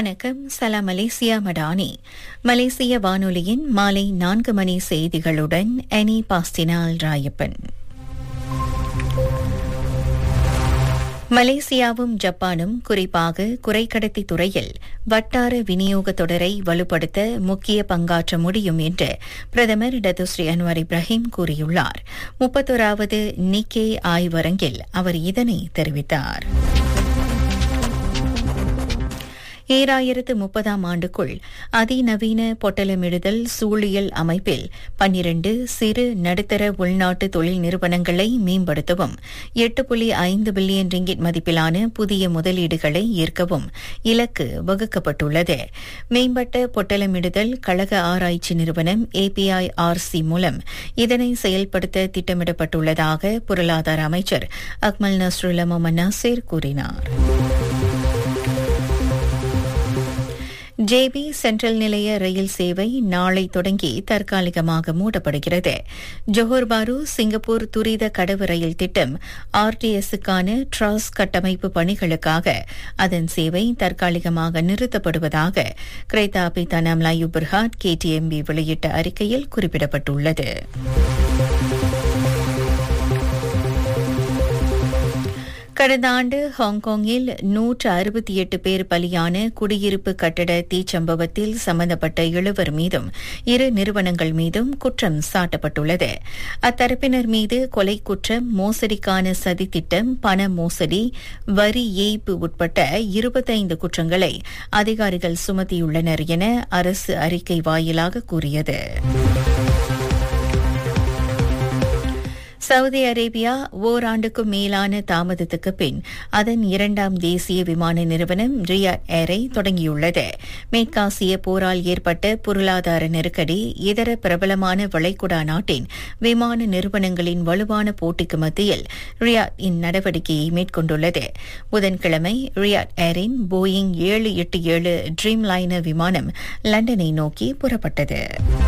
வணக்கம் சலாம் மலேசியா மடானி மலேசிய வானொலியின் மாலை நான்கு மணி செய்திகளுடன் அனி பாஸ்டினால் ராயப்பன் மலேசியாவும் ஜப்பானும் குறிப்பாக குறைக்கடத்தி துறையில் வட்டார விநியோக தொடரை வலுப்படுத்த முக்கிய பங்காற்ற முடியும் என்று பிரதமர் டத்துஸ்ரீ அன்வார் இப்ராஹிம் கூறியுள்ளார் முப்பத்தோராவது நிக்கே ஆய்வரங்கில் அவர் இதனை தெரிவித்தார் ஈராயிரத்து முப்பதாம் ஆண்டுக்குள் அதிநவீன பொட்டலமிடுதல் சூழியல் அமைப்பில் பன்னிரண்டு சிறு நடுத்தர உள்நாட்டு தொழில் நிறுவனங்களை மேம்படுத்தவும் எட்டு புள்ளி ஐந்து பில்லியன் ரிங்கிட் மதிப்பிலான புதிய முதலீடுகளை ஈர்க்கவும் இலக்கு வகுக்கப்பட்டுள்ளது மேம்பட்ட பொட்டலமிடுதல் கழக ஆராய்ச்சி நிறுவனம் ஏபிஐ ஆர்சி மூலம் இதனை செயல்படுத்த திட்டமிடப்பட்டுள்ளதாக பொருளாதார அமைச்சர் அக்மல் நஸ்ருல்லா மொமன் நாசேர் கூறினார் ஜேபி சென்ட்ரல் நிலைய ரயில் சேவை நாளை தொடங்கி தற்காலிகமாக மூடப்படுகிறது ஜோஹர் பாரு சிங்கப்பூர் துரித கடவு ரயில் திட்டம் ஆர்டிஎஸ்ஸுக்கான ட்ராஸ் கட்டமைப்பு பணிகளுக்காக அதன் சேவை தற்காலிகமாக நிறுத்தப்படுவதாக கிரேதா பிதானாம் லாயு பிர்ஹாட் கேடிஎம்பி வெளியிட்ட அறிக்கையில் குறிப்பிடப்பட்டுள்ளது கடந்த ஆண்டு ஹாங்காங்கில் நூற்று அறுபத்தி எட்டு பேர் பலியான குடியிருப்பு கட்டட தீச்சம்பவத்தில் சம்பந்தப்பட்ட எழுவர் மீதும் இரு நிறுவனங்கள் மீதும் குற்றம் சாட்டப்பட்டுள்ளது அத்தரப்பினர் மீது கொலை குற்றம் மோசடிக்கான சதித்திட்டம் பண மோசடி வரி ஏய்ப்பு உட்பட்ட இருபத்தைந்து குற்றங்களை அதிகாரிகள் சுமத்தியுள்ளனர் என அரசு அறிக்கை வாயிலாக கூறியது சவுதி அரேபியா ஓராண்டுக்கும் மேலான தாமதத்துக்கு பின் அதன் இரண்டாம் தேசிய விமான நிறுவனம் ரியாட் ஏரை தொடங்கியுள்ளது மேற்காசிய போரால் ஏற்பட்ட பொருளாதார நெருக்கடி இதர பிரபலமான வளைகுடா நாட்டின் விமான நிறுவனங்களின் வலுவான போட்டிக்கு மத்தியில் ரியாட் இந்நடவடிக்கையை மேற்கொண்டுள்ளது புதன்கிழமை ரியாட் ஏரின் போயிங் ஏழு எட்டு ஏழு ட்ரீம் லைனர் விமானம் லண்டனை நோக்கி புறப்பட்டது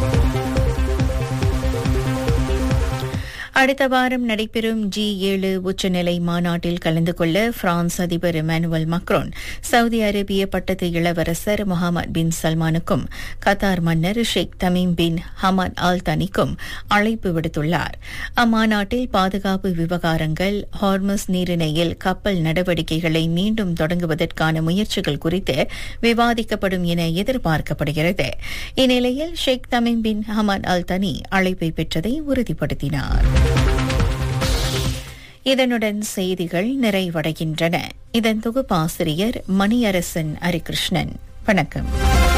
அடுத்த வாரம் நடைபெறும் ஜி ஏழு உச்சநிலை மாநாட்டில் கலந்து கொள்ள பிரான்ஸ் அதிபர் இமானுவல் மக்ரோன் சவுதி அரேபிய பட்டத்து இளவரசர் முகமது பின் சல்மானுக்கும் கத்தார் மன்னர் Sheikh Tamim bin Hamad Al தனிக்கும் அழைப்பு விடுத்துள்ளார் அம்மாநாட்டில் பாதுகாப்பு விவகாரங்கள் ஹார்மஸ் நீரிணையில் கப்பல் நடவடிக்கைகளை மீண்டும் தொடங்குவதற்கான முயற்சிகள் குறித்து விவாதிக்கப்படும் என எதிர்பார்க்கப்படுகிறது இந்நிலையில் ஷேக் தமீம் பின் ஹமத் அல் தனி அழைப்பை பெற்றதை உறுதிப்படுத்தினார் இதனுடன் செய்திகள் நிறைவடைகின்றன இதன் தொகுப்பாசிரியர் மணியரசன் ஹரிகிருஷ்ணன் வணக்கம்